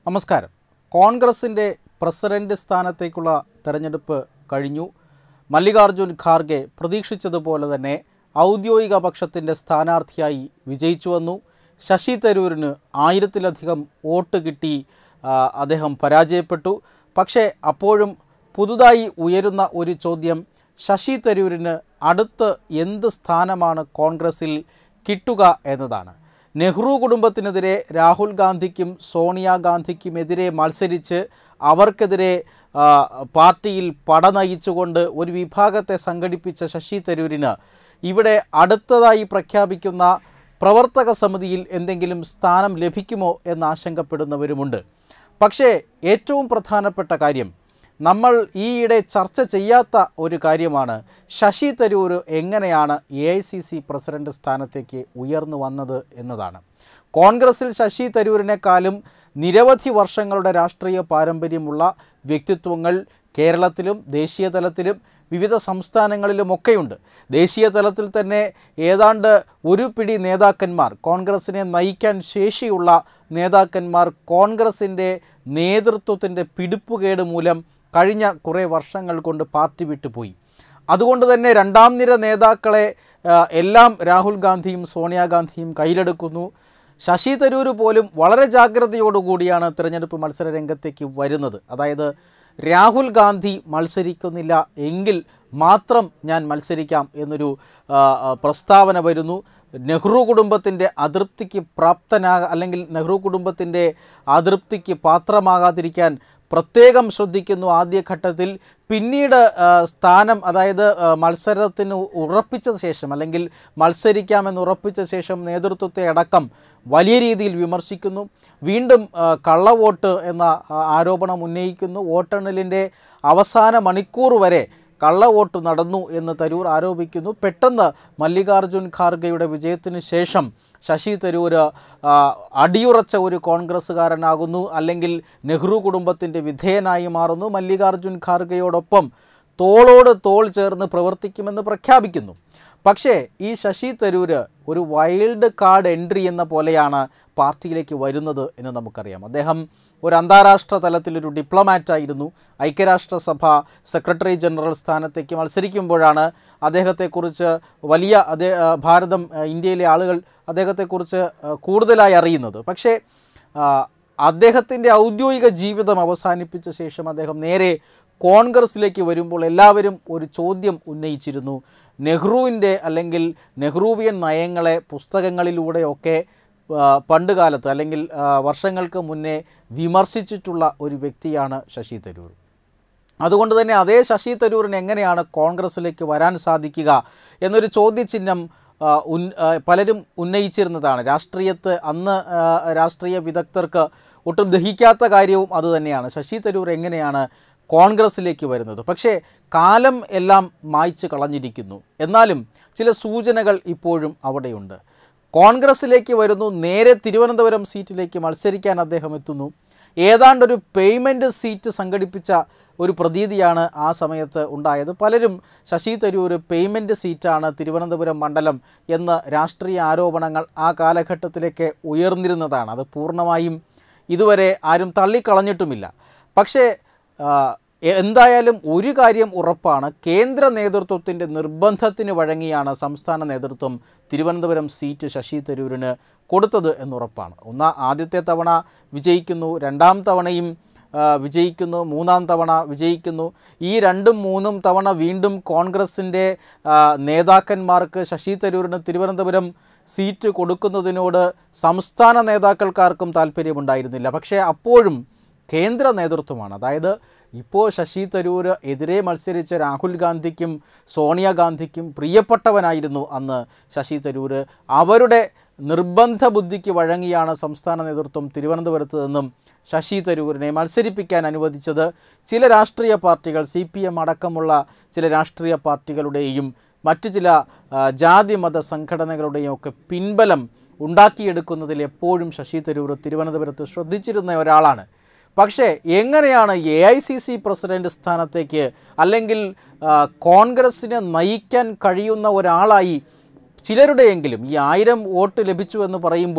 നമസ്കാരം കോൺഗ്രസിൻ്റെ പ്രസിഡന്റ് സ്ഥാനത്തേക്കുള്ള തെരഞ്ഞെടുപ്പ് കഴിഞ്ഞു മല്ലികാർജുൻ ഖാർഗെ പ്രതീക്ഷിച്ചതുപോലെ തന്നെ ഔദ്യോഗിക പക്ഷത്തിൻ്റെ സ്ഥാനാർത്ഥിയായി വിജയിച്ചു വന്നു ശശി തരൂരിന് ആയിരത്തിലധികം വോട്ട് കിട്ടി ആ, അദ്ദേഹം പരാജയപ്പെട്ടു പക്ഷേ അപ്പോഴും പുതുതായി ഉയരുന്ന ഒരു ചോദ്യം ശശി തരൂരിന് അടുത്ത് എന്ത് സ്ഥാനമാണ് കോൺഗ്രസിൽ കിട്ടുക എന്നതാണ് നെഹ്റു കുടുംബത്തിനെതിരെ രാഹുൽ ഗാന്ധിക്കും സോണിയാഗാന്ധിക്കുമെതിരെ മത്സരിച്ച് അവർക്കെതിരെ ആ, പാർട്ടിയിൽ പട നയിച്ചുകൊണ്ട് ഒരു വിഭാഗത്തെ സംഘടിപ്പിച്ച ശശി തരൂരിന് ഇവിടെ അടുത്തതായി പ്രഖ്യാപിക്കുന്ന പ്രവർത്തക സമിതിയിൽ എന്തെങ്കിലും സ്ഥാനം ലഭിക്കുമോ എന്ന് ആശങ്കപ്പെടുന്നവരുമുണ്ട് പക്ഷേ ഏറ്റവും പ്രധാനപ്പെട്ട കാര്യം നമ്മൾ ഈയിടെ ചർച്ച ചെയ്യാത്ത ഒരു കാര്യമാണ് ശശി തരൂർ എങ്ങനെയാണ് A I C C president സ്ഥാനത്തേക്ക് ഉയർന്നു വന്നത് എന്നതാണ് കോൺഗ്രസിൽ ശശി തരൂരിനെക്കാളും നിരവധി വർഷങ്ങളുടെ രാഷ്ട്രീയ പാരമ്പര്യമുള്ള വ്യക്തിത്വങ്ങൾ കേരളത്തിലും ദേശീയ തലത്തിലും വിവിധ സംസ്ഥാനങ്ങളിലുമൊക്കെയുണ്ട് ദേശീയ തലത്തിൽ തന്നെ ഏതാണ്ട് ഒരു പിടി നേതാക്കന്മാർ കോൺഗ്രസിനെ നയിക്കാൻ ശേഷിയുള്ള നേതാക്കന്മാർ കോൺഗ്രസിൻ്റെ നേതൃത്വത്തിൻ്റെ പിടിപ്പുകേട് മൂലം കഴിഞ്ഞ കുറേ വർഷങ്ങൾ കൊണ്ട് പാർട്ടി വിട്ടുപോയി അതുകൊണ്ട് തന്നെ രണ്ടാം നിര നേതാക്കളെ ആ, എല്ലാം രാഹുൽ ഗാന്ധിയും സോണിയാഗാന്ധിയും കയ്യിലെടുക്കുന്നു ശശി തരൂർ പോലും വളരെ ജാഗ്രതയോടുകൂടിയാണ് തിരഞ്ഞെടുപ്പ് മത്സര രംഗത്തേക്ക് വരുന്നത് അതായത് രാഹുൽ ഗാന്ധി മത്സരിക്കുന്നില്ല എങ്കിൽ മാത്രം ഞാൻ മത്സരിക്കാം എന്നൊരു ആ, ആ, പ്രസ്താവന വരുന്നു നെഹ്റു കുടുംബത്തിൻ്റെ അതൃപ്തിക്ക് പ്രാപ്തനാ അല്ലെങ്കിൽ നെഹ്റു കുടുംബത്തിൻ്റെ അതൃപ്തിക്ക് പാത്രമാകാതിരിക്കാൻ പ്രത്യേകം ശ്രദ്ധിക്കുന്നു ആദ്യഘട്ടത്തിൽ പിന്നീട് ആ, സ്ഥാനം അതായത് ആ, മത്സരത്തിന് ഉറപ്പിച്ച ശേഷം അല്ലെങ്കിൽ മത്സരിക്കാമെന്ന് ഉറപ്പിച്ച ശേഷം നേതൃത്വത്തെ അടക്കം വലിയ രീതിയിൽ വിമർശിക്കുന്നു വീണ്ടും ആ, കള്ളവോട്ട് എന്ന ആ, ആരോപണം ഉന്നയിക്കുന്നു വോട്ടെണ്ണലിൻ്റെ അവസാന മണിക്കൂർ വരെ കള്ളവോട്ട് നടന്നു എന്ന് തരൂർ ആരോപിക്കുന്നു പെട്ടെന്ന് മല്ലികാർജുൻ ഖാർഗെയുടെ വിജയത്തിന് ശേഷം ശശി തരൂർ ആ, അടിയുറച്ച ഒരു കോൺഗ്രസ്സുകാരനാകുന്നു അല്ലെങ്കിൽ നെഹ്റു കുടുംബത്തിൻ്റെ വിധേയനായി മാറുന്നു മല്ലികാർജുൻ ഖാർഗെയോടൊപ്പം തോളോട് തോൾ ചേർന്ന് പ്രവർത്തിക്കുമെന്ന് പ്രഖ്യാപിക്കുന്നു പക്ഷേ ഈ ശശി തരൂർ ഒരു വൈൽഡ് കാർഡ് എൻട്രി എന്ന പോലെയാണ് പാർട്ടിയിലേക്ക് വരുന്നത് എന്ന് നമുക്കറിയാം അദ്ദേഹം ഒരു അന്താരാഷ്ട്ര തലത്തിലൊരു ഡിപ്ലോമാറ്റായിരുന്നു ഐക്യരാഷ്ട്രസഭ സെക്രട്ടറി ജനറൽ സ്ഥാനത്തേക്ക് മത്സരിക്കുമ്പോഴാണ് അദ്ദേഹത്തെക്കുറിച്ച് വലിയ അതേ ആ, ഭാരതം ആ, ഇന്ത്യയിലെ ആളുകൾ അദ്ദേഹത്തെക്കുറിച്ച് ആ, കൂടുതലായി അറിയുന്നത് പക്ഷേ ആ, അദ്ദേഹത്തിൻ്റെ ഔദ്യോഗിക ജീവിതം അവസാനിപ്പിച്ച ശേഷം അദ്ദേഹം നേരെ കോൺഗ്രസ്സിലേക്ക് വരുമ്പോൾ എല്ലാവരും ഒരു ചോദ്യം ഉന്നയിച്ചിരുന്നു നെഹ്റുവിൻ്റെ അല്ലെങ്കിൽ നെഹ്റുവിയൻ നയങ്ങളെ പുസ്തകങ്ങളിലൂടെയൊക്കെ ആ, പണ്ട് കാലത്ത് അല്ലെങ്കിൽ ആ, വർഷങ്ങൾക്ക് മുന്നേ വിമർശിച്ചിട്ടുള്ള ഒരു വ്യക്തിയാണ് ശശി തരൂർ അതുകൊണ്ട് തന്നെ അതേ ശശി തരൂരിന് എങ്ങനെയാണ് കോൺഗ്രസ്സിലേക്ക് വരാൻ സാധിക്കുക എന്നൊരു ചോദ്യചിഹ്നം ആ, ഉൻ ആ, പലരും ഉന്നയിച്ചിരുന്നതാണ് രാഷ്ട്രീയത്ത് അന്ന് ആ, രാഷ്ട്രീയ വിദഗ്ധർക്ക് ഒട്ടും ദഹിക്കാത്ത കാര്യവും അതുതന്നെയാണ് ശശി തരൂർ എങ്ങനെയാണ് കോൺഗ്രസ്സിലേക്ക് വരുന്നത് പക്ഷേ കാലം എല്ലാം മായ്ച്ചു കളഞ്ഞിരിക്കുന്നു എന്നാലും ചില സൂചനകൾ ഇപ്പോഴും അവിടെയുണ്ട് കോൺഗ്രസ്സിലേക്ക് വരുന്നു നേരെ തിരുവനന്തപുരം സീറ്റിലേക്ക് മത്സരിക്കാൻ അദ്ദേഹം എത്തുന്നു ഏതാണ്ടൊരു പേയ്മെൻറ്റ് സീറ്റ് സംഘടിപ്പിച്ച ഒരു പ്രതീതിയാണ് ആ സമയത്ത് ഉണ്ടായത് പലരും ശശി തരൂർ പേയ്മെൻറ്റ് സീറ്റാണ് തിരുവനന്തപുരം മണ്ഡലം എന്ന രാഷ്ട്രീയ ആരോപണങ്ങൾ ആ കാലഘട്ടത്തിലേക്ക് ഉയർന്നിരുന്നതാണ് അത് പൂർണ്ണമായും ഇതുവരെ ആരും തള്ളിക്കളഞ്ഞിട്ടുമില്ല പക്ഷേ ആ, എ- എന്തായാലും ഒരു കാര്യം ഉറപ്പാണ് കേന്ദ്ര നേതൃത്വത്തിൻ്റെ നിർബന്ധത്തിന് വഴങ്ങിയാണ് സംസ്ഥാന നേതൃത്വം തിരുവനന്തപുരം സീറ്റ് ശശി തരൂരിന് കൊടുത്തത് എന്നുറപ്പാണ് ഒന്നാ ആദ്യത്തെ തവണ വിജയിക്കുന്നു രണ്ടാം തവണയും ആ, വിജയിക്കുന്നു മൂന്നാം തവണ വിജയിക്കുന്നു ഈ രണ്ടും മൂന്നും തവണ വീണ്ടും കോൺഗ്രസിൻ്റെ ആ, നേതാക്കന്മാർക്ക് ശശി തരൂരിന് തിരുവനന്തപുരം സീറ്റ് കൊടുക്കുന്നതിനോട് സംസ്ഥാന നേതാക്കൾക്കാർക്കും താല്പര്യമുണ്ടായിരുന്നില്ല പക്ഷേ അപ്പോഴും കേന്ദ്ര നേതൃത്വമാണ് അതായത് ഇപ്പോൾ ശശി തരൂർ എതിരെ മത്സരിച്ച രാഹുൽ ഗാന്ധിക്കും സോണിയാഗാന്ധിക്കും പ്രിയപ്പെട്ടവനായിരുന്നു അന്ന് ശശി തരൂർ അവരുടെ നിർബന്ധ ബുദ്ധിക്ക് വഴങ്ങിയാണ് സംസ്ഥാന നേതൃത്വം തിരുവനന്തപുരത്ത് നിന്നും ശശി തരൂരിനെ മത്സരിപ്പിക്കാൻ അനുവദിച്ചത് ചില രാഷ്ട്രീയ പാർട്ടികൾ സി പി എം അടക്കമുള്ള ചില രാഷ്ട്രീയ പാർട്ടികളുടെയും മറ്റു ചില ആ, ജാതി മത സംഘടനകളുടെയും ഒക്കെ പിൻബലം ഉണ്ടാക്കിയെടുക്കുന്നതിൽ എപ്പോഴും ശശി തരൂർ തിരുവനന്തപുരത്ത് ശ്രദ്ധിച്ചിരുന്ന ഒരാളാണ് പക്ഷേ എങ്ങനെയാണ് A I C C president സ്ഥാനത്തേക്ക് അല്ലെങ്കിൽ ആ, കോൺഗ്രസ്സിനെ നയിക്കാൻ കഴിയുന്ന ഒരാളായി ചിലരുടെയെങ്കിലും ഈ ആയിരം വോട്ട് ലഭിച്ചു എന്ന് പറയുമ്പോൾ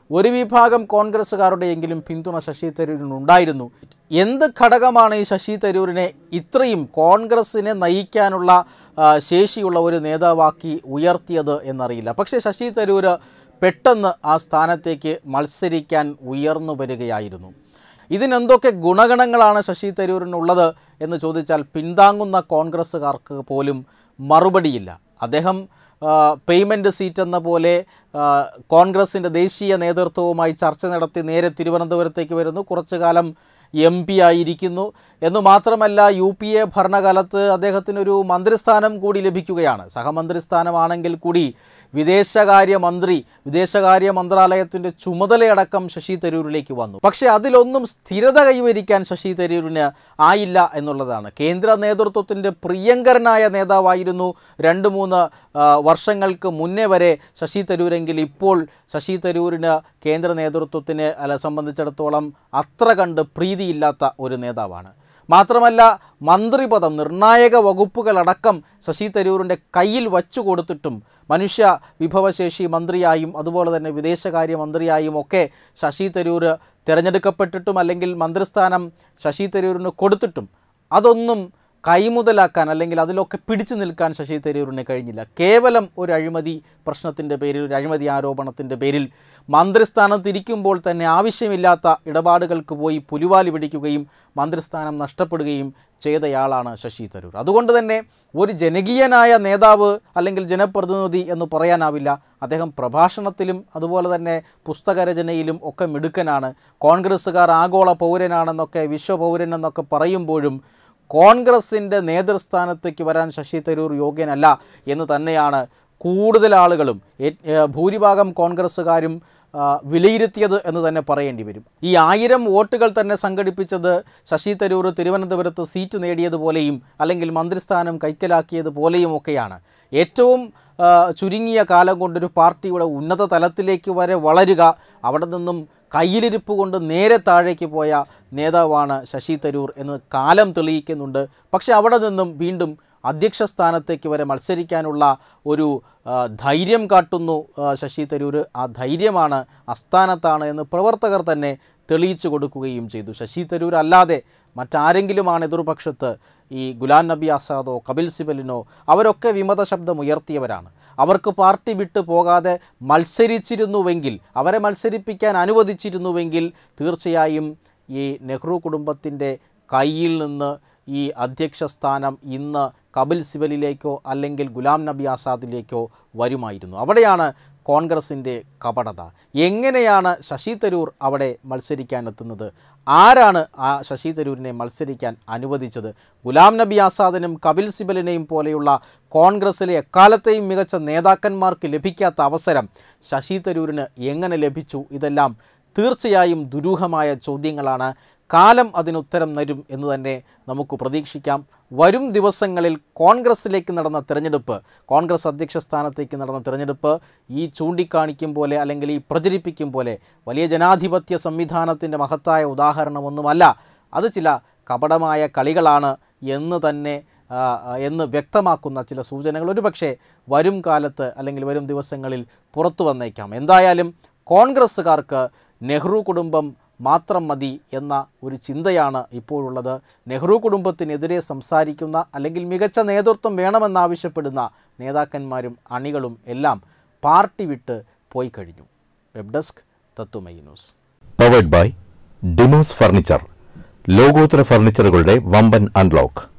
ഒരു വിഭാഗം കോൺഗ്രസ്സുകാരുടെയെങ്കിലും പിന്തുണ ശശി തരൂരിനുണ്ടായിരുന്നു എന്ത് ഘടകമാണ് ഈ ശശി തരൂരിനെ ഇത്രയും കോൺഗ്രസ്സിനെ നയിക്കാനുള്ള ആ, ശേഷിയുള്ള ഒരു നേതാവാക്കി ഉയർത്തിയത് എന്നറിയില്ല പക്ഷേ ശശി തരൂർ പെട്ടെന്ന് ആ സ്ഥാനത്തേക്ക് മത്സരിക്കാൻ ഉയർന്നു വരികയായിരുന്നു ഇതിനെന്തൊക്കെ ഗുണഗണങ്ങളാണ് ശശി തരൂരിനുള്ളത് എന്ന് ചോദിച്ചാൽ പിന്താങ്ങുന്ന കോൺഗ്രസ്സുകാർക്ക് പോലും മറുപടിയില്ല അദ്ദേഹം പേയ്മെൻറ്റ് സീറ്റ് എന്ന പോലെ ആ, കോൺഗ്രസിൻ്റെ ദേശീയ നേതൃത്വവുമായി ചർച്ച നടത്തി നേരെ തിരുവനന്തപുരത്തേക്ക് വരുന്നു കുറച്ചു കാലം എം പി ആയിരിക്കുന്നു എന്നു മാത്രമല്ല യു പി എ ഭരണകാലത്ത് അദ്ദേഹത്തിനൊരു മന്ത്രിസ്ഥാനം കൂടി ലഭിക്കുകയാണ് സഹമന്ത്രിസ്ഥാനമാണെങ്കിൽ കൂടി വിദേശകാര്യ മന്ത്രി വിദേശകാര്യ മന്ത്രാലയത്തിൻ്റെ ചുമതലയടക്കം ശശി തരൂരിലേക്ക് വന്നു പക്ഷേ അതിലൊന്നും സ്ഥിരത കൈവരിക്കാൻ ശശി തരൂരിന് ആയില്ല എന്നുള്ളതാണ് കേന്ദ്ര നേതൃത്വത്തിൻ്റെ പ്രിയങ്കരനായ നേതാവായിരുന്നു രണ്ട് മൂന്ന് ആ, വർഷങ്ങൾക്ക് മുന്നേ വരെ ശശി തരൂരെങ്കിൽ ഇപ്പോൾ ശശി തരൂരിന് കേന്ദ്ര നേതൃത്വത്തിനെ അല്ല സംബന്ധിച്ചിടത്തോളം അത്ര കണ്ട് പ്രീതിയില്ലാത്ത ഒരു നേതാവാണ് മാത്രമല്ല മന്ത്രിപദം നിർണായക വകുപ്പുകളടക്കം ശശി തരൂരിൻ്റെ കയ്യിൽ വച്ചു കൊടുത്തിട്ടും മനുഷ്യ വിഭവശേഷി മന്ത്രിയായും അതുപോലെ തന്നെ വിദേശകാര്യ മന്ത്രിയായും ഒക്കെ ശശി തരൂർ തിരഞ്ഞെടുക്കപ്പെട്ടിട്ടും അല്ലെങ്കിൽ മന്ത്രിസ്ഥാനം ശശി തരൂരിന് കൊടുത്തിട്ടും അതൊന്നും കൈമുതലാക്കാൻ അല്ലെങ്കിൽ അതിലൊക്കെ പിടിച്ചു നിൽക്കാൻ ശശി തരൂരിന് കഴിഞ്ഞില്ല കേവലം ഒരു അഴിമതി പ്രശ്നത്തിൻ്റെ പേരിൽ ഒരു അഴിമതി ആരോപണത്തിൻ്റെ പേരിൽ മന്ത്രിസ്ഥാനത്തിരിക്കുമ്പോൾ തന്നെ ആവശ്യമില്ലാത്ത ഇടപാടുകൾക്ക് പോയി പുലിവാലി പിടിക്കുകയും മന്ത്രിസ്ഥാനം നഷ്ടപ്പെടുകയും ചെയ്തയാളാണ് ശശി തരൂർ അതുകൊണ്ട് തന്നെ ഒരു ജനകീയനായ നേതാവ് അല്ലെങ്കിൽ ജനപ്രതിനിധി എന്ന് പറയാനാവില്ല അദ്ദേഹം പ്രഭാഷണത്തിലും അതുപോലെ തന്നെ പുസ്തകരചനയിലും ഒക്കെ മിടുക്കനാണ് കോൺഗ്രസ്സുകാർ ആഗോള പൗരനാണെന്നൊക്കെ വിശ്വപൗരൻ എന്നൊക്കെ പറയുമ്പോഴും കോൺഗ്രസിൻ്റെ നേതൃസ്ഥാനത്തേക്ക് വരാൻ ശശി തരൂർ യോഗ്യനല്ല എന്ന് തന്നെയാണ് കൂടുതൽ ആളുകളും ഏ- ഏ, ഭൂരിഭാഗം കോൺഗ്രസ്സുകാരും ആ, വിലയിരുത്തിയത് എന്ന് തന്നെ പറയേണ്ടി വരും ഈ ആയിരം വോട്ടുകൾ തന്നെ സംഘടിപ്പിച്ചത് ശശി തരൂർ തിരുവനന്തപുരത്ത് സീറ്റ് നേടിയതുപോലെയും അല്ലെങ്കിൽ മന്ത്രിസ്ഥാനം കൈക്കലാക്കിയതുപോലെയും ഒക്കെയാണ് ഏറ്റവും ആ, ചുരുങ്ങിയ കാലം കൊണ്ടൊരു പാർട്ടിയുടെ ഉന്നത തലത്തിലേക്ക് വരെ വളരുക അവിടെ നിന്നും കയ്യിലിരിപ്പ് കൊണ്ട് നേരെ താഴേക്ക് പോയ നേതാവാണ് ശശി തരൂർ എന്ന് കാലം തെളിയിക്കുന്നുണ്ട് പക്ഷേ അവിടെ നിന്നും വീണ്ടും അധ്യക്ഷ സ്ഥാനത്തേക്ക് വരെ മത്സരിക്കാനുള്ള ഒരു ആ, ധൈര്യം കാട്ടുന്നു ആ, ശശി തരൂർ ആ ധൈര്യമാണ് അസ്ഥാനത്താണ് എന്ന് പ്രവർത്തകർ തന്നെ തെളിയിച്ചു കൊടുക്കുകയും ചെയ്തു ശശി തരൂർ അല്ലാതെ മറ്റാരെങ്കിലുമാണ് എതിർപക്ഷത്ത് ഈ ഗുലാം നബി ആസാദോ കപിൽ സിബലിനോ അവരൊക്കെ വിമത ശബ്ദം ഉയർത്തിയവരാണ് അവർക്ക് പാർട്ടി വിട്ടു പോകാതെ മത്സരിച്ചിരുന്നുവെങ്കിൽ അവരെ മത്സരിപ്പിക്കാൻ അനുവദിച്ചിരുന്നുവെങ്കിൽ തീർച്ചയായും ഈ നെഹ്റു കുടുംബത്തിൻ്റെ കയ്യിൽ നിന്ന് ഈ അധ്യക്ഷ സ്ഥാനം ഇന്ന് കപിൽ സിബലിലേക്കോ അല്ലെങ്കിൽ ഗുലാം നബി ആസാദിലേക്കോ വരുമായിരുന്നു അവിടെയാണ് കോൺഗ്രസിൻ്റെ കപടത എങ്ങനെയാണ് ശശി തരൂർ അവിടെ മത്സരിക്കാൻ എത്തുന്നത് ആരാണ് ആ ശശി തരൂരിനെ മത്സരിക്കാൻ അനുവദിച്ചത് ഗുലാം നബി ആസാദിനും കപിൽ സിബലിനെയും പോലെയുള്ള കോൺഗ്രസ്സിലെ എക്കാലത്തെയും മികച്ച നേതാക്കന്മാർക്ക് ലഭിക്കാത്ത അവസരം ശശി തരൂരിന് എങ്ങനെ ലഭിച്ചു ഇതെല്ലാം തീർച്ചയായും ദുരൂഹമായ ചോദ്യങ്ങളാണ് കാലം അതിനുത്തരം തരും എന്ന് തന്നെ നമുക്ക് പ്രതീക്ഷിക്കാം വരും ദിവസങ്ങളിൽ കോൺഗ്രസ്സിലേക്ക് നടന്ന തിരഞ്ഞെടുപ്പ് കോൺഗ്രസ് അധ്യക്ഷ സ്ഥാനത്തേക്ക് നടന്ന തിരഞ്ഞെടുപ്പ് ഈ ചൂണ്ടിക്കാണിക്കും പോലെ അല്ലെങ്കിൽ ഈ പ്രചരിപ്പിക്കും പോലെ വലിയ ജനാധിപത്യ സംവിധാനത്തിൻ്റെ മഹത്തായ ഉദാഹരണമൊന്നുമല്ല അത് ചില കപടമായ കളികളാണ് എന്ന് തന്നെ ആ, ആ, എന്ന് വ്യക്തമാക്കുന്ന ചില സൂചനകൾ ഒരുപക്ഷെ വരും കാലത്ത് അല്ലെങ്കിൽ വരും ദിവസങ്ങളിൽ പുറത്തു വന്നേക്കാം എന്തായാലും കോൺഗ്രസ്സുകാർക്ക് നെഹ്റു കുടുംബം മാത്രം മതി എന്ന ഒരു ചിന്തയാണ് ഇപ്പോഴുള്ളത് നെഹ്റു കുടുംബത്തിനെതിരെ സംസാരിക്കുന്ന അല്ലെങ്കിൽ മികച്ച നേതൃത്വം വേണമെന്നാവശ്യപ്പെടുന്ന നേതാക്കന്മാരും അണികളും എല്ലാം പാർട്ടി വിട്ട് പോയി കഴിഞ്ഞു വെബ് ഡെസ്ക് തത്തുമൈ ന്യൂസ് പവേഡ് ബൈ ഡിമോസ് ഫർണിച്ചർ ലോകോത്തര ഫർണിച്ചറുകളുടെ വമ്പൻ അൺലോക്ക്